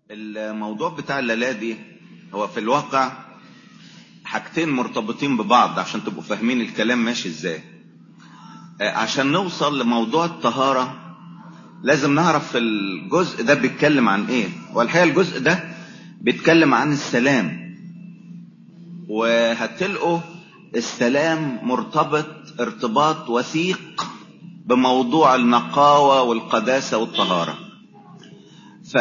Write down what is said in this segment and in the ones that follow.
الموضوع بتاع الليلة دي هو في الواقع حاجتين مرتبطين ببعض عشان تبقوا فاهمين الكلام ماشي ازاي آه، عشان نوصل لموضوع الطهارة لازم نعرف الجزء ده بيتكلم عن ايه والحقيقة الجزء ده بيتكلم عن السلام وهتلقوا السلام مرتبط ارتباط وثيق بموضوع النقاوة والقداسة والطهارة ف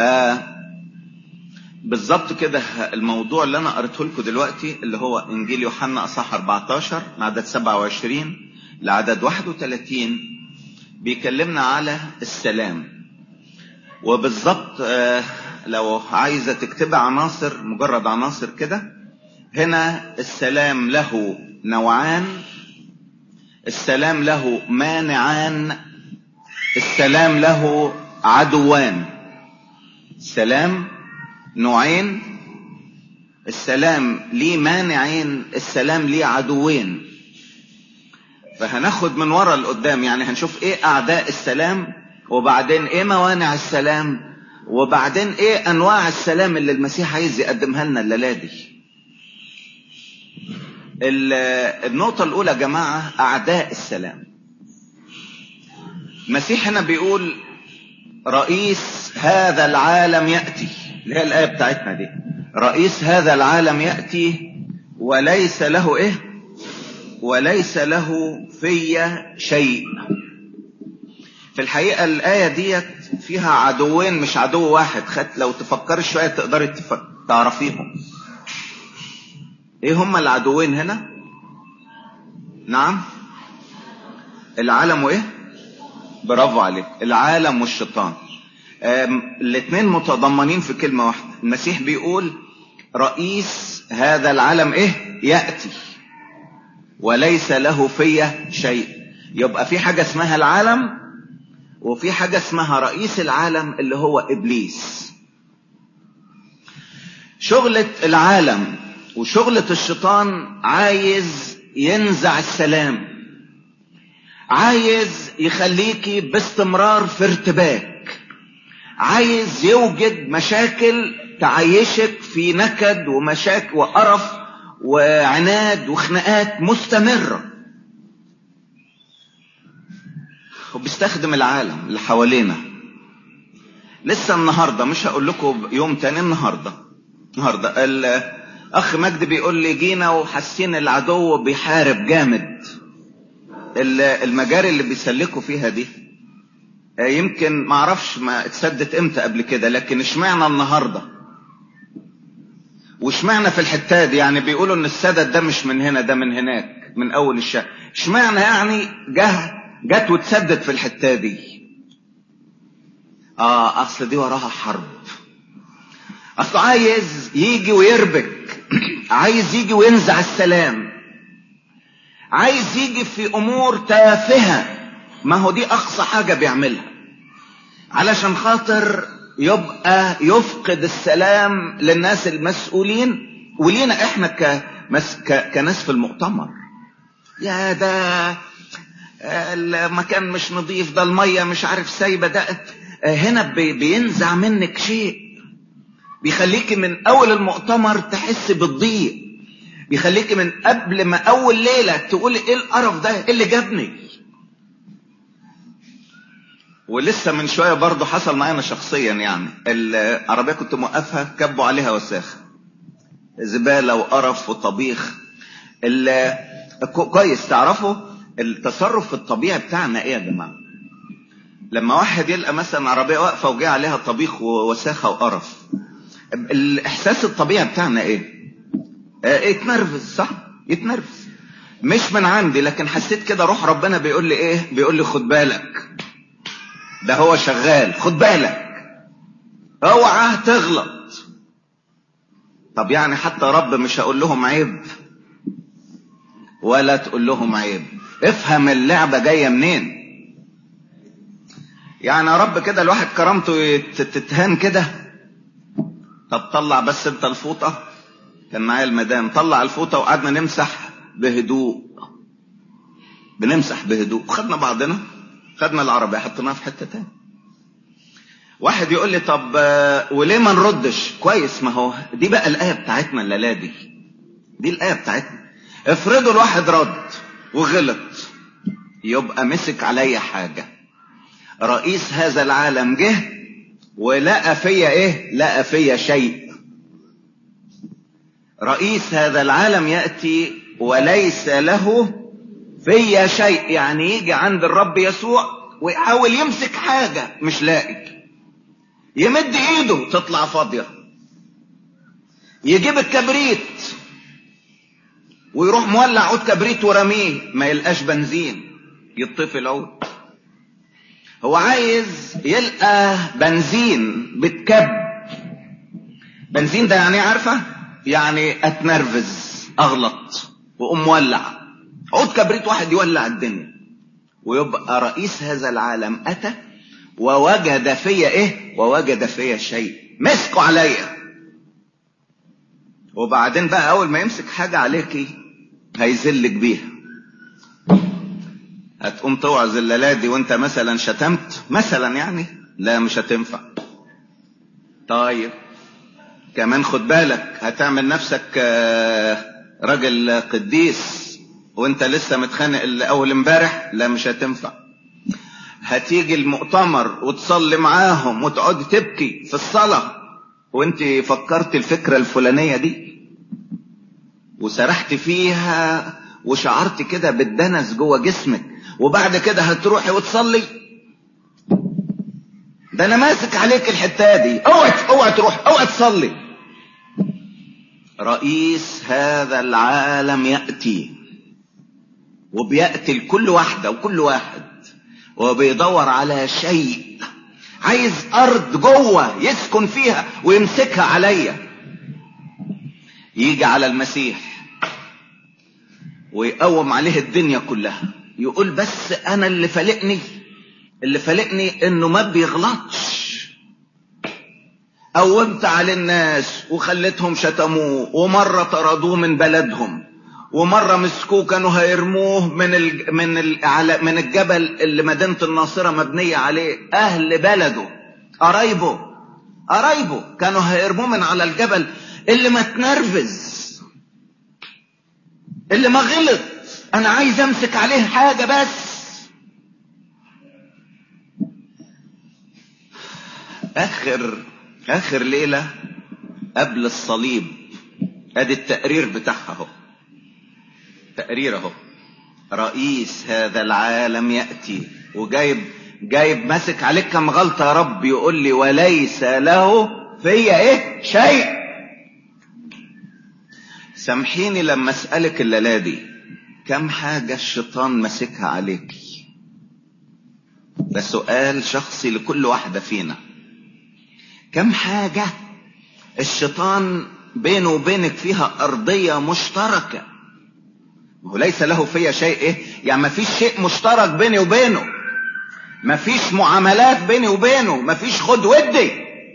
بالظبط كده الموضوع اللي انا قريته لكم دلوقتي اللي هو انجيل يوحنا اصحاح 14 من عدد 27 لعدد 31 بيكلمنا على السلام وبالظبط آه، لو عايزه تكتب عناصر مجرد عناصر كده هنا السلام له نوعان السلام له مانعان السلام له عدوان السلام نوعين السلام ليه مانعين السلام ليه عدوين فهناخد من ورا لقدام يعني هنشوف ايه اعداء السلام وبعدين ايه موانع السلام وبعدين ايه انواع السلام اللي المسيح عايز يقدمها لنا الليله دي ال- النقطة الأولى يا جماعة أعداء السلام المسيح هنا بيقول رئيس هذا العالم يأتي اللي هي الآية بتاعتنا دي رئيس هذا العالم يأتي وليس له إيه وليس له في شيء في الحقيقة الآية ديت فيها عدوين مش عدو واحد خد لو تفكر شوية تقدري تف- تعرفيهم ايه هما العدوين هنا نعم العالم وايه برافو عليك العالم والشيطان الاثنين متضمنين في كلمة واحدة المسيح بيقول رئيس هذا العالم ايه يأتي وليس له في شيء يبقى في حاجة اسمها العالم وفي حاجة اسمها رئيس العالم اللي هو ابليس شغلة العالم وشغلة الشيطان عايز ينزع السلام عايز يخليكي باستمرار في ارتباك عايز يوجد مشاكل تعيشك في نكد ومشاكل وقرف وعناد وخناقات مستمرة وبيستخدم العالم اللي حوالينا لسه النهارده مش هقول لكم يوم تاني النهارده النهارده الاخ مجدي بيقول لي جينا وحاسين العدو بيحارب جامد ال- المجاري اللي بيسلكوا فيها دي آه، يمكن ما اعرفش ما اتسدت امتى قبل كده لكن اشمعنى النهارده واشمعنى في الحته دي يعني بيقولوا ان السدد ده مش من هنا ده من هناك من اول الشهر اشمعنى يعني جه جت واتسدد في الحته دي اه اصل دي وراها حرب اصله عايز يجي ويربك عايز يجي وينزع السلام عايز يجي في امور تافهه ما هو دي اقصى حاجه بيعملها علشان خاطر يبقى يفقد السلام للناس المسؤولين ولينا احنا كمس ك... كناس في المؤتمر يا ده آه، المكان مش نظيف ده الميه مش عارف سايبه ده آه، هنا بي... بينزع منك شيء بيخليكي من اول المؤتمر تحس بالضيق بيخليكي من قبل ما اول ليله تقولي ايه القرف ده ايه اللي جابني ولسه من شويه برضه حصل معايا انا شخصيا يعني العربيه كنت موقفها كبوا عليها وساخه زباله وقرف وطبيخ ال- كو- كويس تعرفوا التصرف الطبيعي بتاعنا ايه يا جماعه لما واحد يلقى مثلا عربيه واقفه وجاي عليها طبيخ ووساخه وقرف الاحساس الطبيعي بتاعنا ايه آه، يتنرفز صح يتنرفز مش من عندي لكن حسيت كده روح ربنا بيقول لي ايه بيقول لي خد بالك ده هو شغال خد بالك اوعى تغلط طب يعني حتى رب مش هقول لهم عيب ولا تقول لهم عيب افهم اللعبة جاية منين يعني يا رب كده الواحد كرامته يت- تتهان كده طب طلع بس انت الفوطة كان معايا المدام طلع الفوطة وقعدنا نمسح بهدوء بنمسح بهدوء خدنا بعضنا خدنا العربية حطيناها في حتة تاني واحد يقول لي طب وليه ما نردش كويس ما هو دي بقى الآية بتاعتنا الليلة دي دي الآية بتاعتنا افرضوا الواحد رد وغلط يبقى مسك عليا حاجة رئيس هذا العالم جه ولقى فيا ايه لقى فيا شيء رئيس هذا العالم يأتي وليس له فيا شيء يعني يجي عند الرب يسوع ويحاول يمسك حاجة مش لاقي يمد ايده تطلع فاضية يجيب الكبريت ويروح مولع عود كبريت ورميه ما يلقاش بنزين يطفي العود هو عايز يلقى بنزين بتكب بنزين ده يعني عارفة يعني اتنرفز اغلط واقوم مولع عود كبريت واحد يولع الدنيا ويبقى رئيس هذا العالم اتى ووجد فيا ايه ووجد فيا شيء مسكوا عليا وبعدين بقى اول ما يمسك حاجة عليكي هيذلك بيها هتقوم توعظ الليلة دي وانت مثلا شتمت مثلا يعني لا مش هتنفع طيب كمان خد بالك هتعمل نفسك راجل قديس وانت لسه متخانق اول امبارح لا مش هتنفع هتيجي المؤتمر وتصلي معاهم وتقعد تبكي في الصلاة وانت فكرت الفكرة الفلانية دي وسرحت فيها وشعرت كده بالدنس جوه جسمك وبعد كده هتروحي وتصلي ده انا ماسك عليك الحتة دي اوعى اوعى تروح اوعى تصلي رئيس هذا العالم يأتي وبيأتي لكل واحدة وكل واحد وبيدور على شيء عايز ارض جوه يسكن فيها ويمسكها عليا يجي على المسيح ويقوم عليه الدنيا كلها يقول بس انا اللي فلقني اللي فلقني انه ما بيغلطش قومت على الناس وخلتهم شتموه ومرة طردوه من بلدهم ومرة مسكوه كانوا هيرموه من ال... من ال... على... من الجبل اللي مدينة الناصرة مبنية عليه أهل بلده قرايبه قرايبه كانوا هيرموه من على الجبل اللي ما تنرفز اللي ما غلط أنا عايز أمسك عليه حاجة بس آخر آخر ليلة قبل الصليب ادي التقرير بتاعها اهو تقرير اهو رئيس هذا العالم يأتي وجايب جايب ماسك عليك كم غلطة يا رب يقول لي وليس له فيا ايه شيء سامحيني لما اسألك الليلة دي كم حاجة الشيطان ماسكها عليك ده سؤال شخصي لكل واحدة فينا كم حاجة الشيطان بينه وبينك فيها أرضية مشتركة وليس له فيا شيء ايه يعني ما فيش شيء مشترك بيني وبينه ما فيش معاملات بيني وبينه ما فيش خد ودي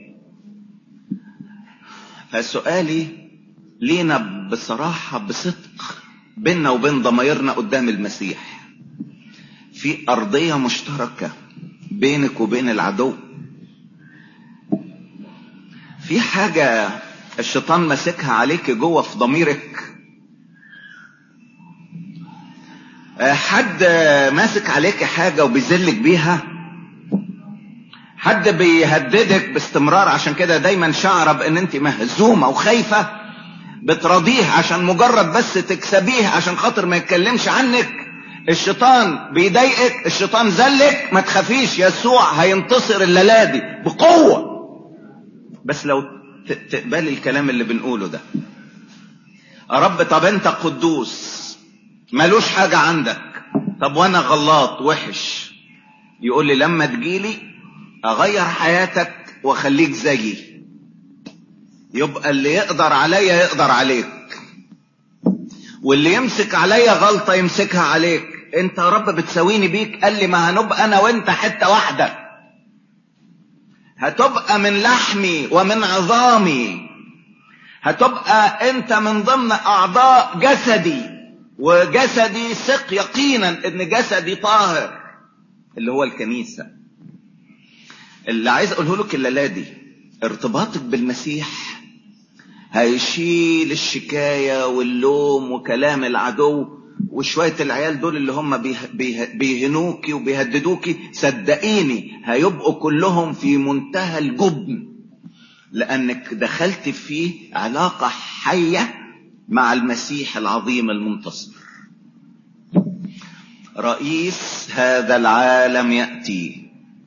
فسؤالي لينا بصراحة بصدق بيننا وبين ضميرنا قدام المسيح في أرضية مشتركة بينك وبين العدو في حاجة الشيطان ماسكها عليك جوه في ضميرك حد ماسك عليك حاجة وبيذلك بيها حد بيهددك باستمرار عشان كده دايما شعره بان انت مهزومة وخايفة بتراضيه عشان مجرد بس تكسبيه عشان خاطر ما يتكلمش عنك الشيطان بيضايقك الشيطان ذلك ما تخافيش يسوع هينتصر الليلة دي بقوة بس لو تقبلي الكلام اللي بنقوله ده يا رب طب انت قدوس ملوش حاجة عندك طب وانا غلط وحش يقول لي لما تجيلي اغير حياتك واخليك زيي يبقى اللي يقدر عليا يقدر عليك واللي يمسك عليا غلطة يمسكها عليك انت يا رب بتساويني بيك قال لي ما هنبقى انا وانت حتة واحدة هتبقى من لحمي ومن عظامي هتبقى انت من ضمن اعضاء جسدي وجسدي ثق يقينا ان جسدي طاهر اللي هو الكنيسة اللي عايز اقوله لك الليله دي ارتباطك بالمسيح هيشيل الشكاية واللوم وكلام العدو وشوية العيال دول اللي هم بيه بيه بيهنوكي وبيهددوكي صدقيني هيبقوا كلهم في منتهى الجبن لأنك دخلت في علاقة حية مع المسيح العظيم المنتصر رئيس هذا العالم يأتي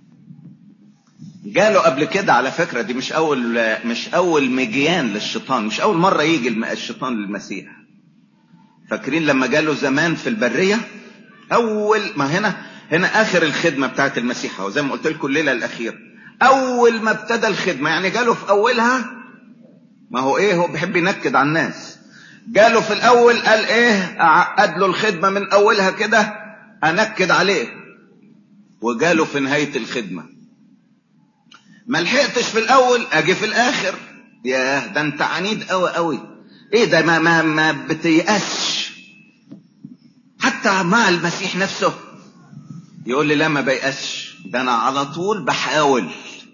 جاله قبل كده على فكرة دي مش أول مش أول مجيان للشيطان مش أول مرة يجي الشيطان للمسيح فاكرين لما جاله زمان في البرية أول ما هنا هنا آخر الخدمة بتاعت المسيح وزي ما قلت لكم الليلة الأخيرة أول ما ابتدى الخدمة يعني جاله في أولها ما هو إيه هو بيحب ينكد على الناس جاله في الأول قال إيه أعقد له الخدمة من أولها كده أنكد عليه وجاله في نهاية الخدمة ما لحقتش في الاول اجي في الاخر ياه ده انت عنيد قوي قوي ايه ده ما ما ما بتيأسش حتى مع المسيح نفسه يقول لي لا ما بيأسش ده انا على طول بحاول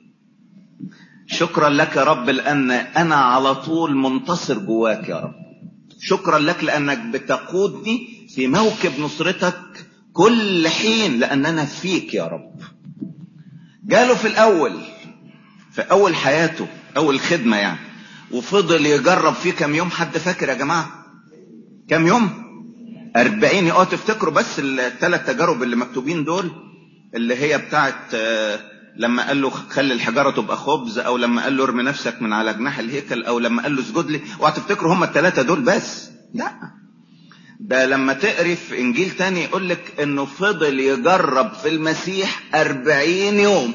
شكرا لك يا رب لان انا على طول منتصر جواك يا رب شكرا لك لانك بتقودني في موكب نصرتك كل حين لان انا فيك يا رب جاله في الاول في اول حياته اول خدمة يعني وفضل يجرب فيه كم يوم حد فاكر يا جماعة كم يوم اربعين اه تفتكروا بس الثلاث تجارب اللي مكتوبين دول اللي هي بتاعت لما قال له خلي الحجارة تبقى خبز او لما قال له ارمي نفسك من على جناح الهيكل او لما قال له اسجد لي وهتفتكروا هم الثلاثة دول بس لا ده لما تقري في انجيل تاني يقول لك انه فضل يجرب في المسيح اربعين يوم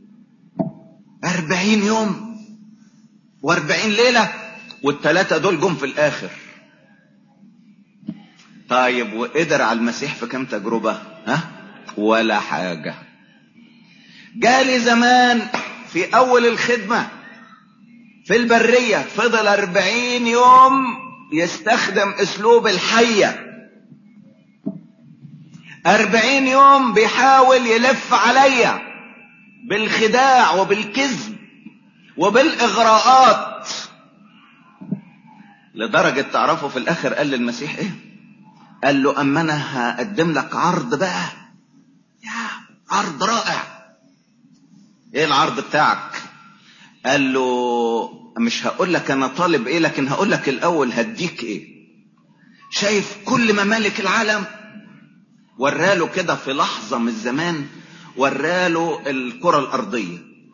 أربعين يوم وأربعين ليلة والتلاتة دول جم في الآخر طيب وقدر على المسيح في كم تجربة ها ولا حاجة جالي زمان في أول الخدمة في البرية فضل أربعين يوم يستخدم أسلوب الحية أربعين يوم بيحاول يلف عليا بالخداع وبالكذب وبالإغراءات لدرجة تعرفوا في الآخر قال للمسيح إيه قال له أما أنا هقدم لك عرض بقى يا عرض رائع إيه العرض بتاعك قال له مش هقول لك أنا طالب إيه لكن هقول لك الأول هديك إيه شايف كل ممالك العالم وراله كده في لحظة من الزمان وراله الكرة الأرضية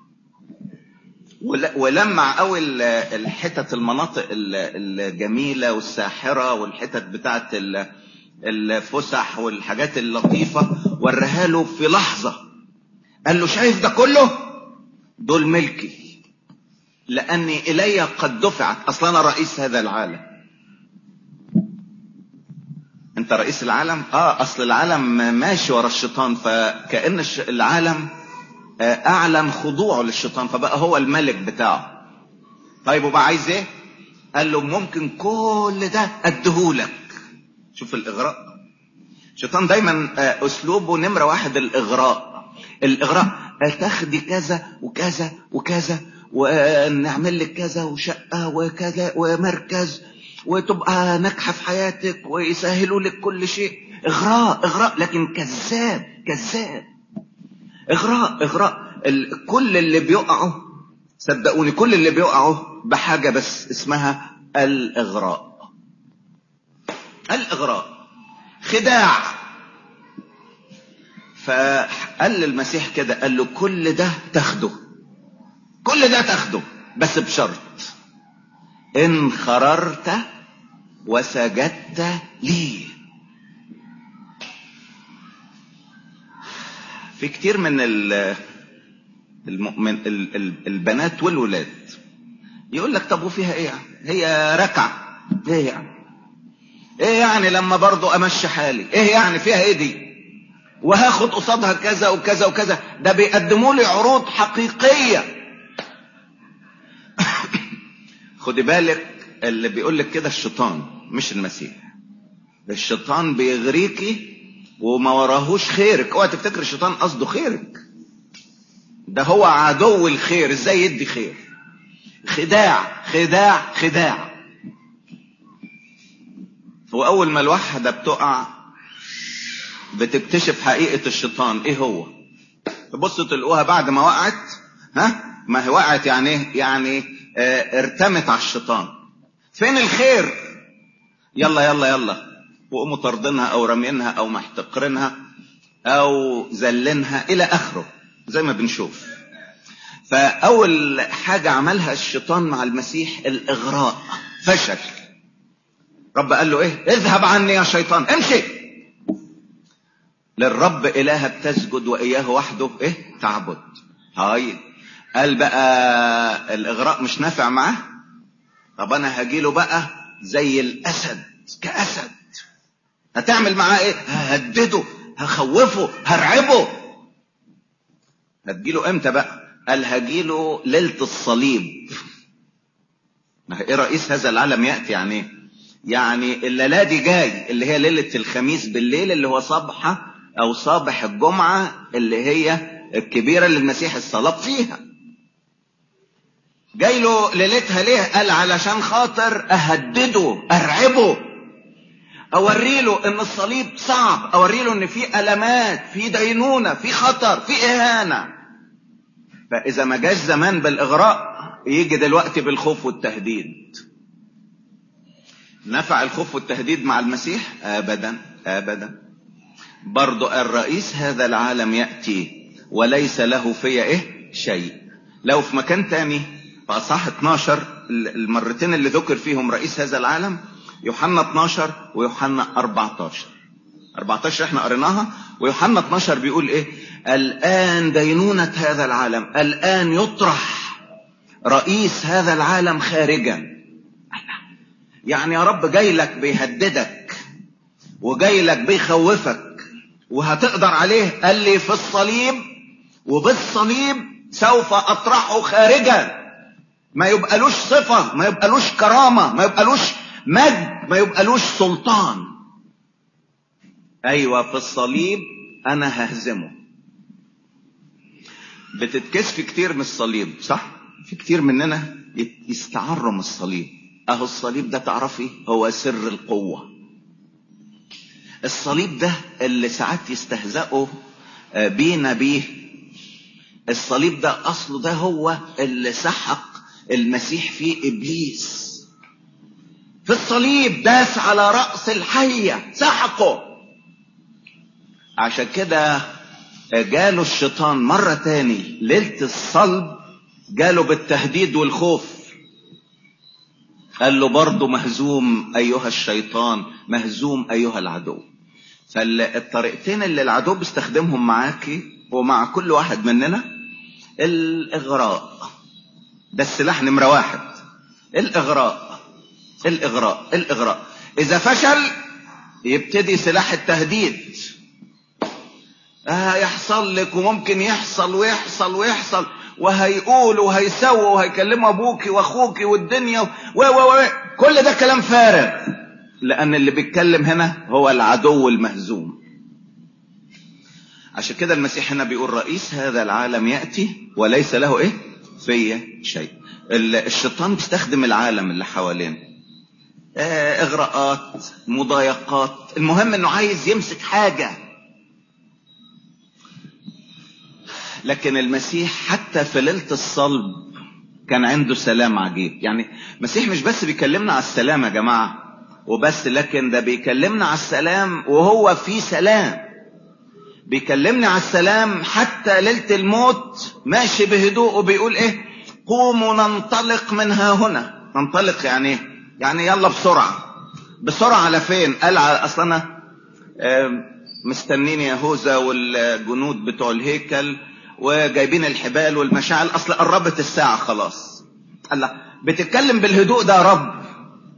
ولمع قوي الحتت المناطق الجميلة والساحرة والحتت بتاعت الفسح والحاجات اللطيفة وراها له في لحظة قال له شايف ده كله دول ملكي لأني إلي قد دفعت أصلا أنا رئيس هذا العالم انت رئيس العالم اه اصل العالم ماشي ورا الشيطان فكأن العالم اعلن خضوعه للشيطان فبقى هو الملك بتاعه طيب وبقى عايز ايه قال له ممكن كل ده اديهولك شوف الاغراء الشيطان دايما اسلوبه نمرة واحد الاغراء الاغراء تاخدي كذا وكذا وكذا ونعمل لك كذا وشقة وكذا ومركز وتبقى ناجحة في حياتك ويسهلوا لك كل شيء اغراء اغراء لكن كذاب كذاب اغراء اغراء ال... كل اللي بيقعوا صدقوني كل اللي بيقعوا بحاجة بس اسمها الاغراء الاغراء خداع فقال للمسيح كده قال له كل ده تاخده كل ده تاخده بس بشرط ان خررت وسجدت لي في كتير من المؤمن البنات والولاد يقول لك طب وفيها ايه يعني هي ركعة ايه يعني ايه يعني لما برضو امشي حالي ايه يعني فيها ايه دي وهاخد قصادها كذا وكذا وكذا ده بيقدموا لي عروض حقيقية خدي بالك اللي بيقول لك كده الشيطان مش المسيح الشيطان بيغريكي وما وراهوش خيرك اوعى تفتكر الشيطان قصده خيرك ده هو عدو الخير ازاي يدي خير خداع خداع خداع واول ما الواحدة بتقع بتكتشف حقيقة الشيطان ايه هو تبص تلقوها بعد ما وقعت ها ما هي وقعت يعني ايه يعني اه ارتمت على الشيطان فين الخير يلا يلا يلا وقوموا طردينها او رامينها او محتقرينها او زلنها الى اخره زي ما بنشوف فاول حاجة عملها الشيطان مع المسيح الاغراء فشل رب قال له ايه اذهب عني يا شيطان امشي للرب الهك تسجد واياه وحده ايه تعبد هاي قال بقى الاغراء مش نافع معاه طب انا هجيله بقى زي الاسد كاسد هتعمل معاه ايه ههدده هخوفه هرعبه هتجيله امتى بقى قال هجيله ليلة الصليب ما ايه رئيس هذا العالم يأتي يعني ايه يعني الليلة دي جاي اللي هي ليلة الخميس بالليل اللي هو صبحة او صباح الجمعة اللي هي الكبيرة اللي المسيح الصلاب فيها جاي له ليلتها ليه قال علشان خاطر اهدده ارعبه اوري له ان الصليب صعب اوري له ان في المات في دينونة في خطر في اهانة فاذا ما جاش زمان بالاغراء يجي دلوقتي بالخوف والتهديد نفع الخوف والتهديد مع المسيح ابدا ابدا برضو الرئيس هذا العالم يأتي وليس له في ايه شيء لو في مكان تاني في اصحاح 12 المرتين اللي ذكر فيهم رئيس هذا العالم يوحنا 12 ويوحنا 14 14 احنا قريناها ويوحنا 12 بيقول ايه الان دينونة هذا العالم الان يطرح رئيس هذا العالم خارجا يعني يا رب جاي لك بيهددك وجاي لك بيخوفك وهتقدر عليه قال لي في الصليب وبالصليب سوف اطرحه خارجا ما يبقالوش صفة ما يبقالوش كرامة ما يبقالوش مجد ما يبقالوش سلطان ايوه في الصليب انا ههزمه بتتكسف كتير من الصليب صح في كتير مننا يستعروا من الصليب اهو الصليب ده تعرفي هو سر القوة الصليب ده اللي ساعات يستهزئوا بينا بيه الصليب ده اصله ده هو اللي سحق المسيح فيه ابليس في الصليب داس على رأس الحية سحقه عشان كده جاله الشيطان مرة تاني ليلة الصلب جاله بالتهديد والخوف قال له برضه مهزوم ايها الشيطان مهزوم ايها العدو فالطريقتين اللي العدو بيستخدمهم معاكي ومع كل واحد مننا الاغراء ده السلاح نمرة واحد الاغراء الاغراء الاغراء اذا فشل يبتدي سلاح التهديد هيحصل لك وممكن يحصل ويحصل ويحصل وهيقول وهيسوي وهيكلموا ابوكي واخوكي والدنيا و و و كل ده كلام فارغ لان اللي بيتكلم هنا هو العدو المهزوم عشان كده المسيح هنا بيقول رئيس هذا العالم يأتي وليس له ايه في شيء الشيطان بيستخدم العالم اللي حوالينا اه اغراءات مضايقات المهم انه عايز يمسك حاجة لكن المسيح حتى في ليلة الصلب كان عنده سلام عجيب يعني المسيح مش بس بيكلمنا على السلام يا جماعة وبس لكن ده بيكلمنا على السلام وهو في سلام بيكلمني على السلام حتى ليلة الموت ماشي بهدوء وبيقول ايه قوموا ننطلق من ها هنا ننطلق يعني ايه يعني يلا بسرعة بسرعة على فين قال اصلا انا مستنين يهوذا والجنود بتوع الهيكل وجايبين الحبال والمشاعل اصل قربت الساعة خلاص قال لا بتتكلم بالهدوء ده يا رب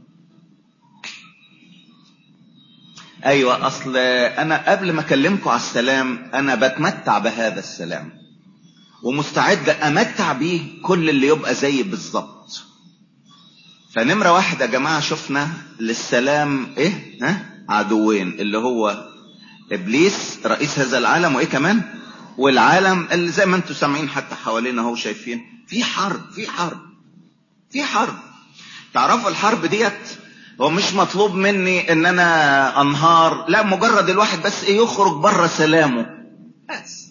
ايوه اصل انا قبل ما اكلمكم على السلام انا بتمتع بهذا السلام ومستعد امتع بيه كل اللي يبقى زي بالظبط فنمرة واحد يا جماعة شفنا للسلام ايه ها عدوين اللي هو ابليس رئيس هذا العالم وايه كمان والعالم اللي زي ما انتم سامعين حتى حوالينا اهو شايفين في حرب في حرب في حرب تعرفوا الحرب ديت هو مش مطلوب مني ان انا انهار لا مجرد الواحد بس ايه يخرج بره سلامه بس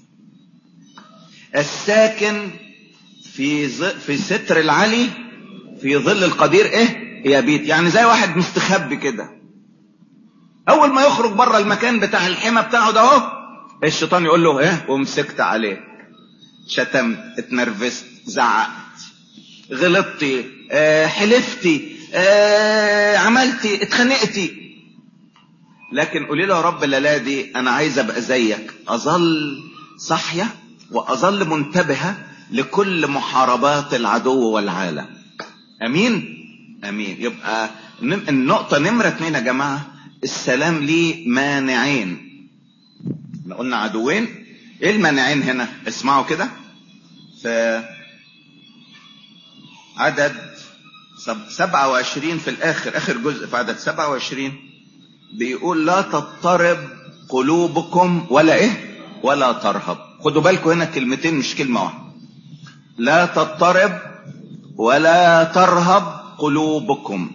الساكن في ز... في ستر العلي في ظل القدير ايه يبيت يعني زي واحد مستخبي كده اول ما يخرج بره المكان بتاع الحمى بتاعه ده اهو الشيطان يقول له ايه ومسكت عليك شتمت اتنرفزت زعقت غلطتي اه حلفتي اه عملتي اتخانقتي لكن قولي له يا رب الليله دي انا عايز ابقى زيك اظل صاحيه واظل منتبهه لكل محاربات العدو والعالم امين امين يبقى النقطه نمره اتنين يا جماعه السلام ليه مانعين احنا قلنا عدوين ايه المانعين هنا اسمعوا كده في عدد سبعة وعشرين في الاخر اخر جزء في عدد سبعة وعشرين بيقول لا تضطرب قلوبكم ولا ايه ولا ترهب خدوا بالكم هنا كلمتين مش كلمة واحدة لا تضطرب ولا ترهب قلوبكم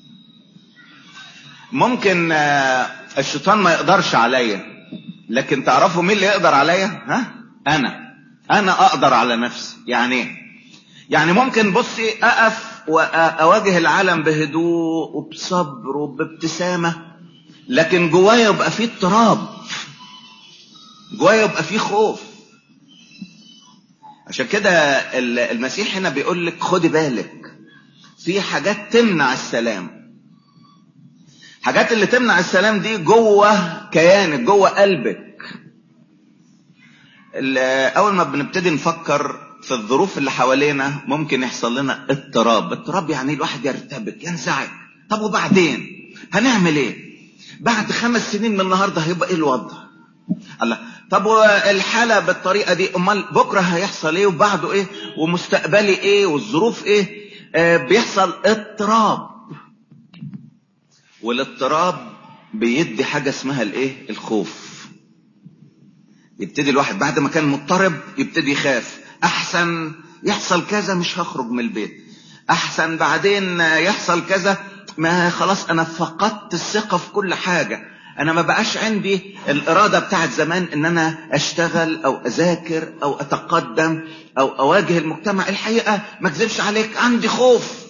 ممكن الشيطان ما يقدرش عليا لكن تعرفوا مين اللي يقدر عليا ها انا انا اقدر على نفسي يعني ايه يعني ممكن بصي اقف واواجه العالم بهدوء وبصبر وبابتسامة لكن جوايا يبقى فيه اضطراب جوايا يبقى فيه خوف عشان كده المسيح هنا بيقول لك خدي بالك في حاجات تمنع السلام حاجات اللي تمنع السلام دي جوه كيانك جوه قلبك اول ما بنبتدي نفكر في الظروف اللي حوالينا ممكن يحصل لنا اضطراب اضطراب يعني الواحد يرتبك ينزعج طب وبعدين هنعمل ايه بعد خمس سنين من النهارده هيبقى ايه الوضع الله طب والحالة بالطريقة دي امال بكرة هيحصل ايه وبعده ايه ومستقبلي ايه والظروف ايه آه بيحصل اضطراب والاضطراب بيدي حاجة اسمها الايه الخوف يبتدي الواحد بعد ما كان مضطرب يبتدي يخاف احسن يحصل كذا مش هخرج من البيت احسن بعدين يحصل كذا ما خلاص انا فقدت الثقة في كل حاجة انا ما بقاش عندي الارادة بتاعت زمان ان انا اشتغل او اذاكر او اتقدم او اواجه المجتمع الحقيقة ما اكذبش عليك عندي خوف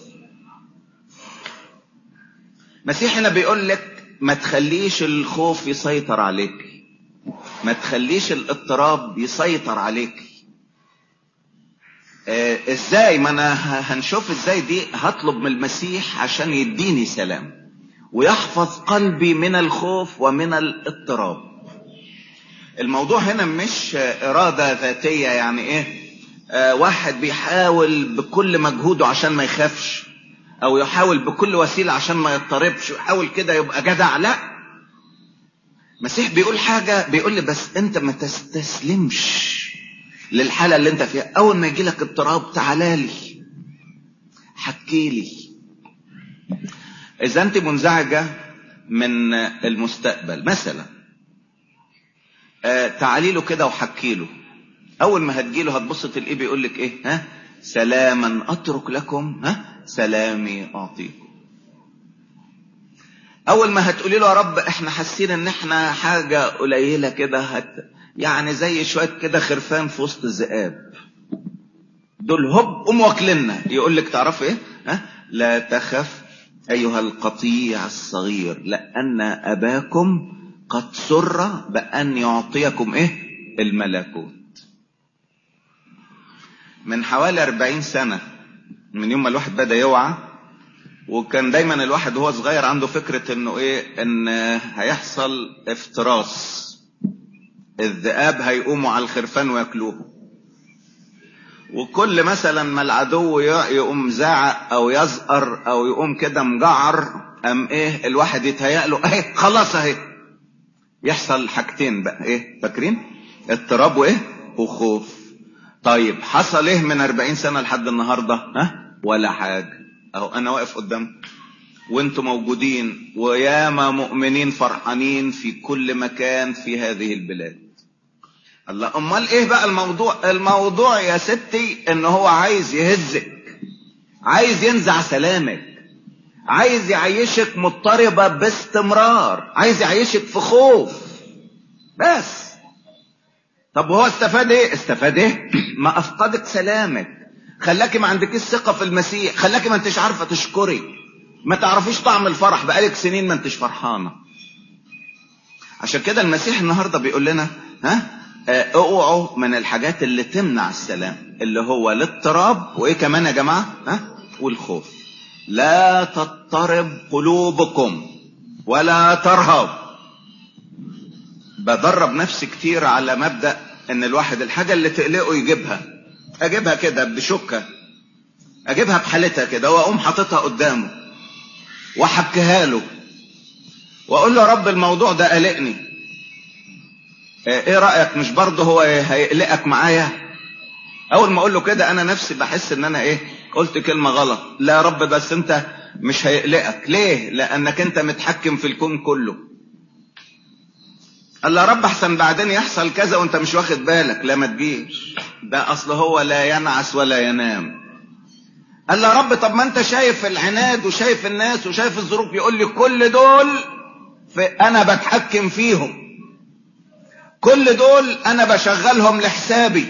مسيح هنا بيقول لك ما تخليش الخوف يسيطر عليك ما تخليش الاضطراب يسيطر عليك آه ازاي ما انا هنشوف ازاي دي هطلب من المسيح عشان يديني سلام ويحفظ قلبي من الخوف ومن الاضطراب الموضوع هنا مش ارادة ذاتية يعني ايه آه واحد بيحاول بكل مجهوده عشان ما يخافش او يحاول بكل وسيلة عشان ما يضطربش يحاول كده يبقى جدع لا مسيح بيقول حاجة بيقول لي بس انت ما تستسلمش للحالة اللي انت فيها اول ما يجي لك اضطراب تعالى لي حكي لي اذا انت منزعجة من المستقبل مثلا آه تعالي له كده وحكي له اول ما هتجيله هتبص تلاقيه بيقول لك ايه ها سلاما اترك لكم ها سلامي اعطيكم اول ما هتقولي له يا رب احنا حاسين ان احنا حاجة قليلة كده هت يعني زي شوية كده خرفان في وسط الذئاب دول هب ام واكلنا يقول لك تعرف ايه ها لا تخف ايها القطيع الصغير لان اباكم قد سر بان يعطيكم ايه الملكوت من حوالي أربعين سنة من يوم ما الواحد بدأ يوعى وكان دايما الواحد وهو صغير عنده فكرة انه ايه ان هيحصل افتراس الذئاب هيقوموا على الخرفان وياكلوه وكل مثلا ما العدو يقوم زاعق او يزقر او يقوم كده مجعر ام ايه الواحد يتهيأ له اهي خلاص اهي يحصل حاجتين بقى ايه فاكرين اضطراب وايه وخوف طيب حصل ايه من 40 سنة لحد النهاردة ها ولا حاجة اهو انا واقف قدام وانتم موجودين وياما مؤمنين فرحانين في كل مكان في هذه البلاد الله امال ايه بقى الموضوع الموضوع يا ستي ان هو عايز يهزك عايز ينزع سلامك عايز يعيشك مضطربة باستمرار عايز يعيشك في خوف بس طب هو استفاد ايه استفاد ايه ما افقدك سلامك خلاكي ما عندكيش ثقة في المسيح خلاكي ما انتش عارفة تشكري ما تعرفيش طعم الفرح بقالك سنين ما انتش فرحانة عشان كده المسيح النهاردة بيقول لنا ها اوعوا من الحاجات اللي تمنع السلام اللي هو الاضطراب وايه كمان يا جماعة ها والخوف لا تضطرب قلوبكم ولا ترهب بدرب نفسي كتير على مبدأ ان الواحد الحاجة اللي تقلقه يجيبها اجيبها كده بشكة اجيبها بحالتها كده واقوم حاططها قدامه واحكيها له واقول له يا رب الموضوع ده قلقني ايه رأيك مش برضه هو هيقلقك معايا اول ما اقول له كده انا نفسي بحس ان انا ايه قلت كلمة غلط لا يا رب بس انت مش هيقلقك ليه لانك انت متحكم في الكون كله قال يا رب احسن بعدين يحصل كذا وانت مش واخد بالك لا ما تجيش ده اصل هو لا ينعس ولا ينام قال يا رب طب ما انت شايف العناد وشايف الناس وشايف الظروف يقول لي كل دول في انا بتحكم فيهم كل دول انا بشغلهم لحسابي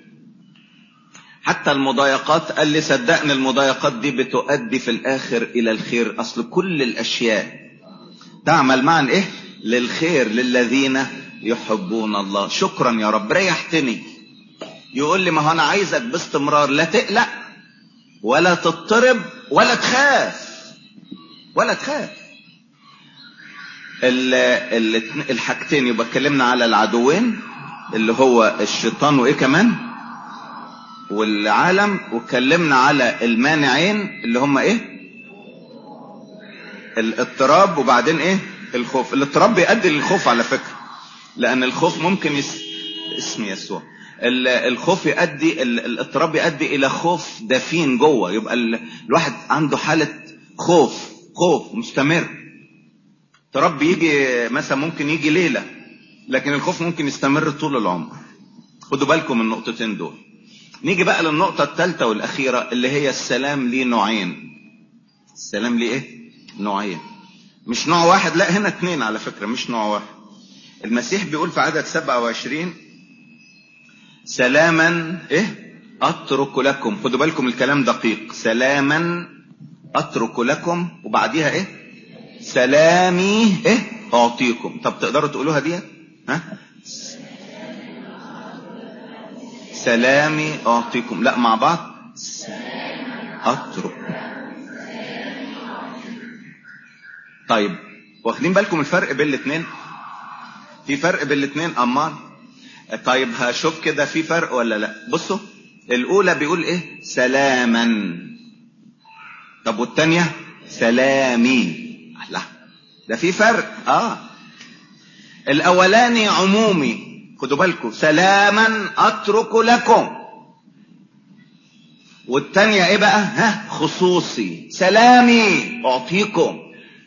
حتى المضايقات قال لي صدقني المضايقات دي بتؤدي في الاخر الى الخير اصل كل الاشياء تعمل معا ايه للخير للذين يحبون الله شكرا يا رب ريحتني يقول لي ما هو انا عايزك باستمرار لا تقلق ولا تضطرب ولا تخاف ولا تخاف الحاجتين يبقى اتكلمنا على العدوين اللي هو الشيطان وايه كمان والعالم واتكلمنا على المانعين اللي هم ايه الاضطراب وبعدين ايه الخوف الاضطراب بيؤدي للخوف على فكرة لان الخوف ممكن يس... اسم يسوع الخوف يؤدي الاضطراب يؤدي الى خوف دفين جوه يبقى الواحد عنده حالة خوف خوف مستمر اضطراب بيجي مثلا ممكن يجي ليلة لكن الخوف ممكن يستمر طول العمر خدوا بالكم من النقطتين دول نيجي بقى للنقطة الثالثة والأخيرة اللي هي السلام ليه نوعين السلام ليه ايه نوعين مش نوع واحد لا هنا اتنين على فكرة مش نوع واحد المسيح بيقول في عدد 27 سلاما ايه اترك لكم خدوا بالكم الكلام دقيق سلاما اترك لكم وبعديها ايه سلامي ايه اعطيكم طب تقدروا تقولوها دي ها سلامي اعطيكم لا مع بعض اترك طيب واخدين بالكم الفرق بين الاثنين في فرق بين الاثنين امال طيب هشوف كده في فرق ولا لا بصوا الاولى بيقول ايه سلاما طب والتانية سلامي لا ده في فرق اه الاولاني عمومي خدوا بالكم سلاما اترك لكم والتانية ايه بقى ها خصوصي سلامي اعطيكم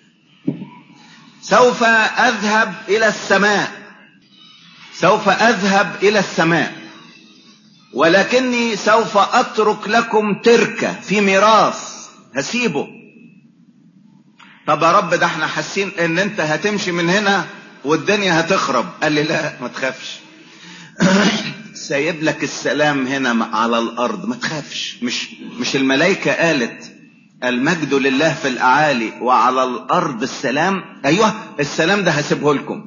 سوف اذهب الى السماء سوف اذهب الى السماء ولكني سوف اترك لكم تركة في ميراث هسيبه طب يا رب ده احنا حاسين ان انت هتمشي من هنا والدنيا هتخرب قال لي لا ما تخافش سايب لك السلام هنا على الارض ما تخافش مش مش الملائكة قالت المجد لله في الاعالي وعلى الارض السلام ايوه السلام ده هسيبه لكم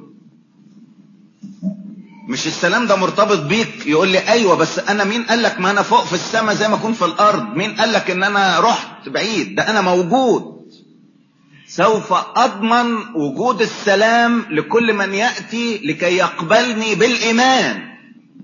مش السلام ده مرتبط بيك يقول لي ايوه بس انا مين قال لك ما انا فوق في السماء زي ما اكون في الارض مين قال لك ان انا رحت بعيد ده انا موجود سوف اضمن وجود السلام لكل من ياتي لكي يقبلني بالايمان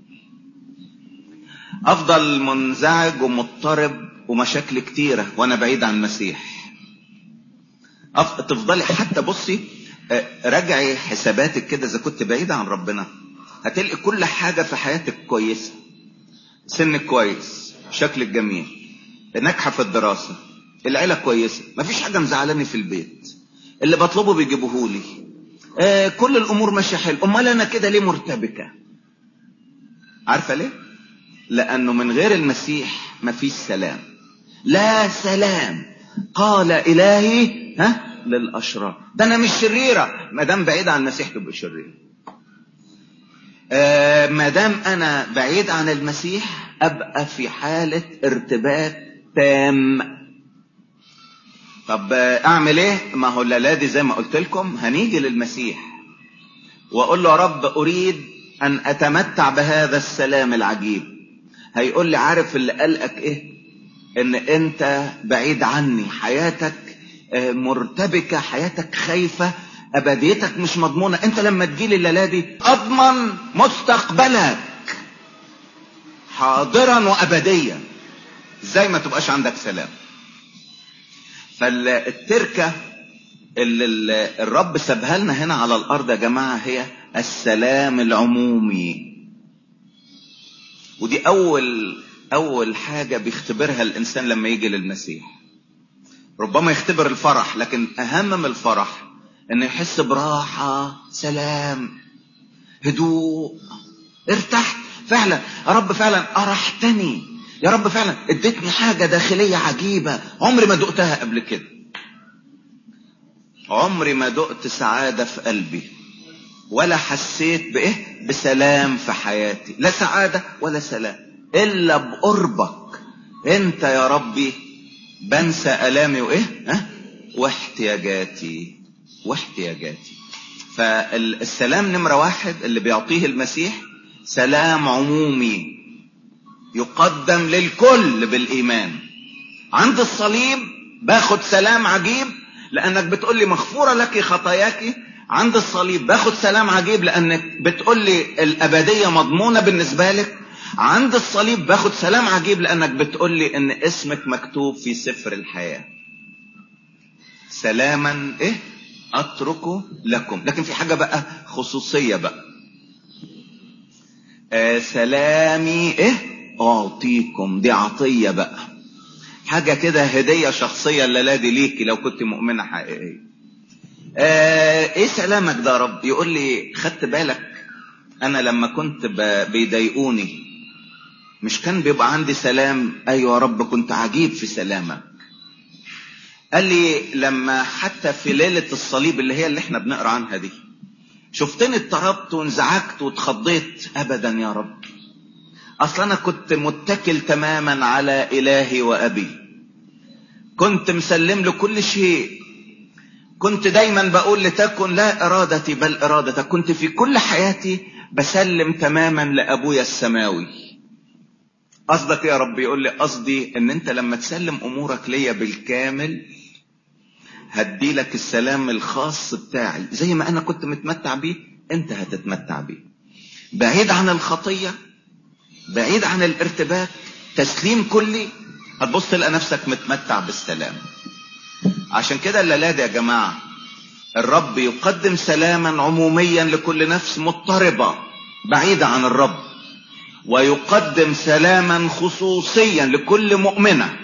افضل منزعج ومضطرب ومشاكل كتيره وانا بعيد عن المسيح أف... تفضلي حتى بصي راجعي حساباتك كده اذا كنت بعيدة عن ربنا هتلقي كل حاجة في حياتك كويسة سنك كويس شكلك جميل ناجحة في الدراسة العيلة كويسة مفيش حاجة مزعلاني في البيت اللي بطلبه بيجيبوهولي آه كل الامور ماشية حلو امال انا كده ليه مرتبكة عارفة ليه لانه من غير المسيح مفيش سلام لا سلام قال الهي ها للاشرار ده انا مش شريره ما دام بعيد عن المسيح تبقى شريره آه ما دام انا بعيد عن المسيح ابقى في حاله ارتباك تام طب اعمل ايه ما هو الليله دي زي ما قلت لكم هنيجي للمسيح واقول له يا رب اريد ان اتمتع بهذا السلام العجيب هيقول لي عارف اللي قلقك ايه ان انت بعيد عني حياتك مرتبكة حياتك خايفة ابديتك مش مضمونة انت لما تجيلي الليلة دي اضمن مستقبلك حاضرا وابديا ازاي ما تبقاش عندك سلام فالتركة اللي الرب سابها لنا هنا على الارض يا جماعة هي السلام العمومي ودي اول اول حاجة بيختبرها الانسان لما يجي للمسيح ربما يختبر الفرح لكن اهم من الفرح انه يحس براحة سلام هدوء ارتحت فعلا يا رب فعلا ارحتني يا رب فعلا اديتني حاجة داخلية عجيبة عمري ما دقتها قبل كده عمري ما دقت سعادة في قلبي ولا حسيت بايه بسلام في حياتي لا سعادة ولا سلام الا بقربك انت يا ربي بنسى الامي وايه ها واحتياجاتي واحتياجاتي فالسلام نمرة واحد اللي بيعطيه المسيح سلام عمومي يقدم للكل بالايمان عند الصليب باخد سلام عجيب لانك بتقول لي مغفورة لك خطاياك عند الصليب باخد سلام عجيب لانك بتقول لي الابدية مضمونة بالنسبة لك عند الصليب باخد سلام عجيب لانك بتقول لي ان اسمك مكتوب في سفر الحياة سلاما ايه اتركه لكم لكن في حاجة بقى خصوصية بقى آه سلامي ايه اعطيكم دي عطية بقى حاجة كده هدية شخصية الليلة دي ليكي لو كنت مؤمنة حقيقية آه ايه سلامك ده يا رب يقول لي خدت بالك انا لما كنت بيضايقوني مش كان بيبقى عندي سلام ايوه يا رب كنت عجيب في سلامك قال لي لما حتى في ليلة الصليب اللي هي اللي احنا بنقرا عنها دي شفتني اضطربت وانزعجت واتخضيت ابدا يا رب اصل انا كنت متكل تماما على الهي وابي كنت مسلم له كل شيء كنت دايما بقول لتكن لا ارادتي بل ارادتك كنت في كل حياتي بسلم تماما لابويا السماوي قصدك يا رب يقول لي قصدي ان انت لما تسلم امورك ليا بالكامل هدي لك السلام الخاص بتاعي زي ما انا كنت متمتع بيه انت هتتمتع بيه بعيد عن الخطية بعيد عن الارتباك تسليم كلي هتبص تلقى نفسك متمتع بالسلام عشان كده الليلة يا جماعة الرب يقدم سلاما عموميا لكل نفس مضطربة بعيدة عن الرب ويقدم سلاما خصوصيا لكل مؤمنة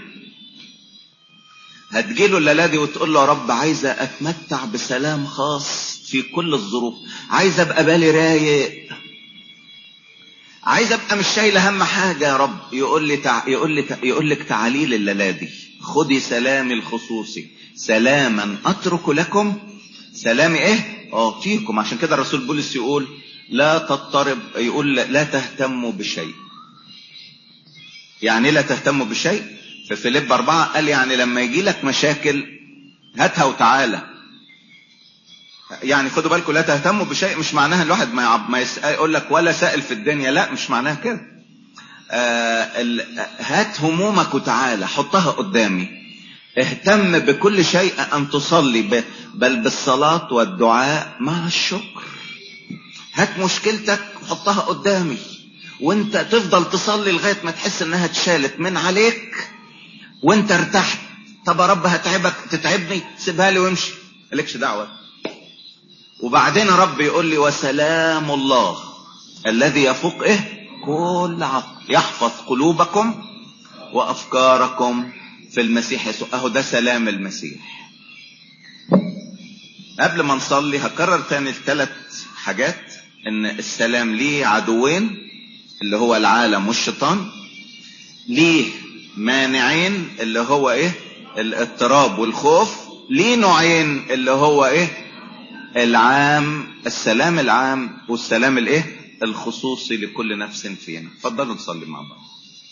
هتجيله الليلة دي وتقول له يا رب عايزة اتمتع بسلام خاص في كل الظروف عايز ابقى بالي رايق عايز ابقى مش شايل هم حاجة يا رب يقول لي تع... يقول لي يقول لك تعالي لي الليلة دي خدي سلامي الخصوصي سلاما اترك لكم سلامي ايه اعطيكم عشان كده الرسول بولس يقول لا تضطرب يقول لا تهتموا بشيء يعني لا تهتموا بشيء في فيليب أربعة قال يعني لما يجي لك مشاكل هاتها وتعالى يعني خدوا بالكم لا تهتموا بشيء مش معناها الواحد ما يعب ما يسأل يقول لك ولا سائل في الدنيا لا مش معناها كده آه هات همومك وتعالى حطها قدامي اهتم بكل شيء ان تصلي بل بالصلاة والدعاء مع الشكر هات مشكلتك حطها قدامي وانت تفضل تصلي لغاية ما تحس انها اتشالت من عليك وانت ارتحت طب يا رب هتعبك تتعبني سيبها لي وامشي مالكش دعوة وبعدين رب يقول لي وسلام الله الذي يفوق ايه كل عقل يحفظ قلوبكم وافكاركم في المسيح يسوع اهو ده سلام المسيح قبل ما نصلي هكرر تاني الثلاث حاجات ان السلام ليه عدوين اللي هو العالم والشيطان ليه مانعين اللي هو ايه الاضطراب والخوف ليه نوعين اللي هو ايه العام السلام العام والسلام الايه الخصوصي لكل نفس فينا اتفضلوا نصلي مع بعض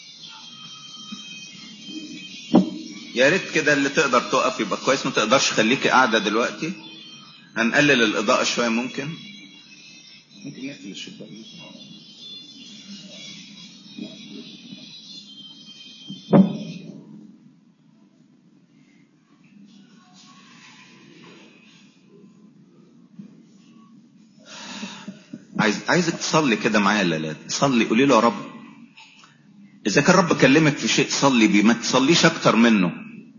يا ريت كده اللي تقدر تقف يبقى كويس ما تقدرش خليكي قاعده دلوقتي هنقلل الاضاءه شويه ممكن ممكن نقفل الشباك عايز عايزك تصلي كده معايا الليلات صلي قولي له يا رب اذا كان رب كلمك في شيء صلي بيه ما تصليش اكتر منه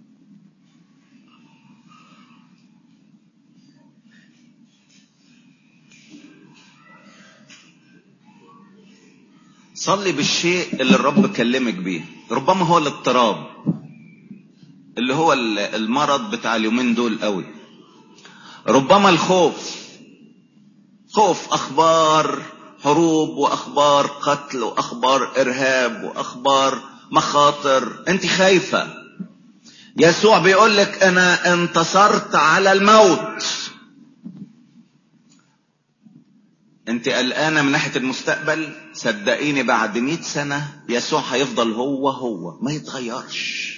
صلي بالشيء اللي الرب كلمك بيه ربما هو الاضطراب اللي هو المرض بتاع اليومين دول قوي ربما الخوف خوف اخبار حروب واخبار قتل واخبار ارهاب واخبار مخاطر انت خايفه يسوع بيقول لك انا انتصرت على الموت انت قلقانه من ناحيه المستقبل صدقيني بعد مئة سنه يسوع هيفضل هو هو ما يتغيرش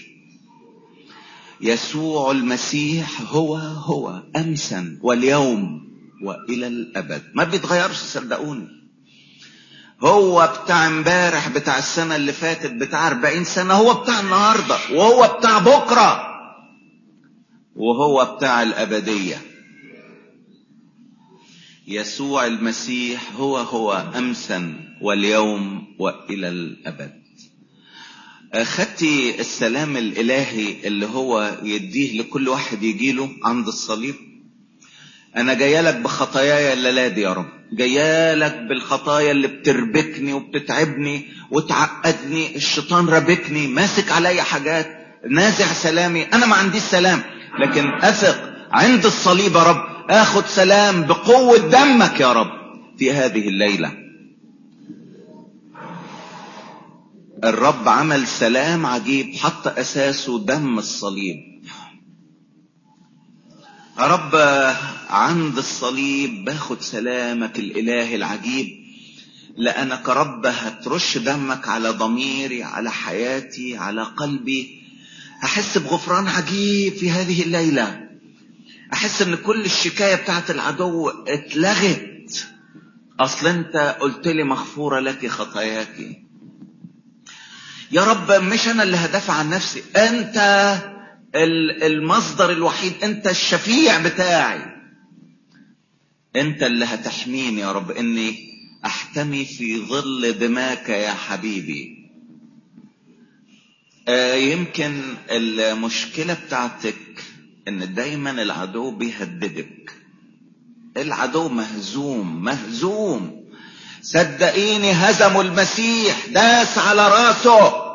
يسوع المسيح هو هو امسا واليوم والى الابد ما بيتغيرش صدقوني هو بتاع امبارح بتاع السنة اللي فاتت بتاع 40 سنة هو بتاع النهاردة وهو بتاع بكرة وهو بتاع الأبدية يسوع المسيح هو هو أمسا واليوم وإلى الأبد خدتي السلام الإلهي اللي هو يديه لكل واحد يجيله عند الصليب انا جايلك بخطاياي الليله دي يا رب جايلك بالخطايا اللي بتربكني وبتتعبني وتعقدني الشيطان رابكني ماسك عليا حاجات نازع سلامي انا ما عنديش سلام لكن اثق عند الصليب يا رب اخد سلام بقوة دمك يا رب في هذه الليلة الرب عمل سلام عجيب حط اساسه دم الصليب يا رب عند الصليب باخد سلامك الاله العجيب لانك رب هترش دمك على ضميري على حياتي على قلبي احس بغفران عجيب في هذه الليله احس ان كل الشكايه بتاعت العدو اتلغت اصل انت قلت لي مغفوره لك خطاياك يا رب مش انا اللي هدافع عن نفسي انت المصدر الوحيد انت الشفيع بتاعي انت اللي هتحميني يا رب اني احتمي في ظل دماك يا حبيبي آه يمكن المشكلة بتاعتك ان دايما العدو بيهددك العدو مهزوم مهزوم صدقيني هزموا المسيح داس على راسه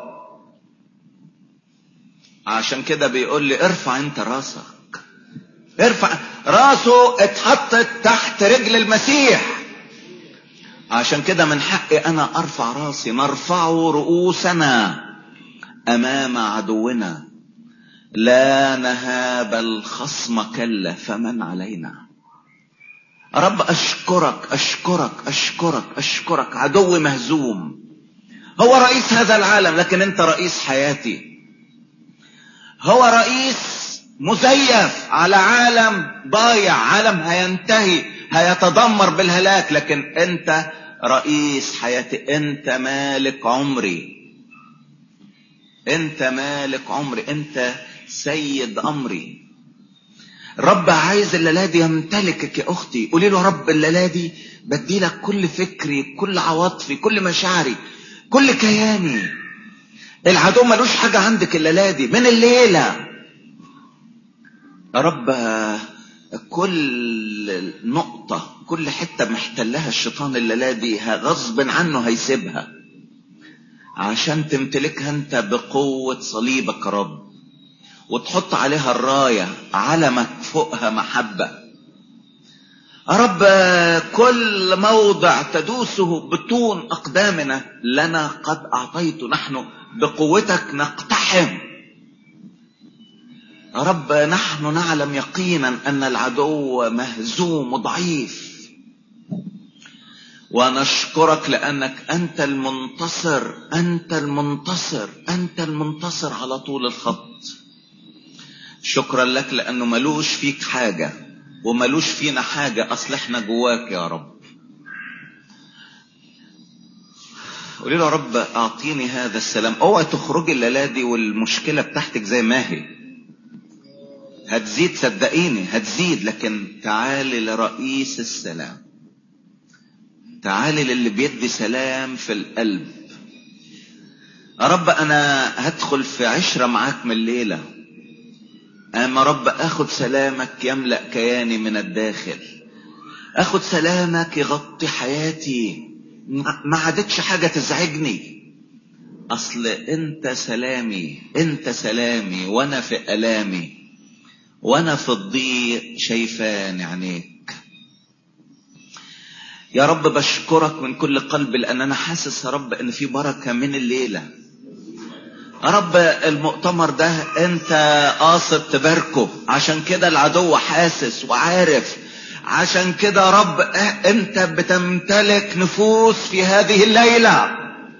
عشان كده بيقول لي ارفع انت راسك ارفع راسه اتحطت تحت رجل المسيح عشان كده من حقي انا ارفع راسي نرفع رؤوسنا امام عدونا لا نهاب الخصم كلا فمن علينا رب اشكرك اشكرك اشكرك اشكرك عدو مهزوم هو رئيس هذا العالم لكن انت رئيس حياتي هو رئيس مزيف على عالم ضايع عالم هينتهي هيتدمر بالهلاك لكن انت رئيس حياتي انت مالك عمري انت مالك عمري انت سيد امري رب عايز الليله دي يمتلكك يا اختي قولي له رب الليله دي بدي لك كل فكري كل عواطفي كل مشاعري كل كياني العدو ملوش حاجة عندك الليلة دي من الليلة يا رب كل نقطة كل حتة محتلها الشيطان الليلة دي غصب عنه هيسيبها عشان تمتلكها انت بقوة صليبك يا رب وتحط عليها الراية علمك فوقها محبة رب كل موضع تدوسه بطون أقدامنا لنا قد أعطيت نحن بقوتك نقتحم رب نحن نعلم يقينا أن العدو مهزوم وضعيف ونشكرك لأنك أنت المنتصر أنت المنتصر أنت المنتصر على طول الخط شكرا لك لأنه ملوش فيك حاجة وملوش فينا حاجة أصل احنا جواك يا رب قولي له يا رب أعطيني هذا السلام اوعي تخرجي الليلة دي والمشكلة بتاعتك زي ما هي هتزيد صدقيني هتزيد لكن تعالي لرئيس السلام تعالي للي بيدي سلام في القلب يا رب انا هدخل في عشرة معاك من الليلة اما رب اخد سلامك يملأ كياني من الداخل اخد سلامك يغطي حياتي ما عادتش حاجة تزعجني اصل انت سلامي انت سلامي وانا في الامي وانا في الضيق شايفان عينيك يا رب بشكرك من كل قلب لان انا حاسس يا رب ان في بركة من الليلة يا رب المؤتمر ده انت قاصد تباركه عشان كده العدو حاسس وعارف عشان كده يا رب انت بتمتلك نفوس في هذه الليلة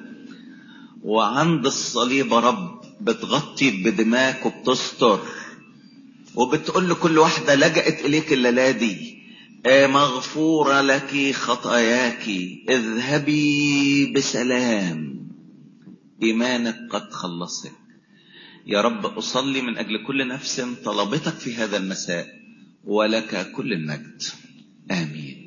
وعند الصليب يا رب بتغطي بدماك وبتستر وبتقول لكل واحدة لجأت إليك الليلة دي مغفورة لك خطاياك اذهبي بسلام إيمانك قد خلصك يا رب أصلي من أجل كل نفس طلبتك في هذا المساء ولك كل المجد آمين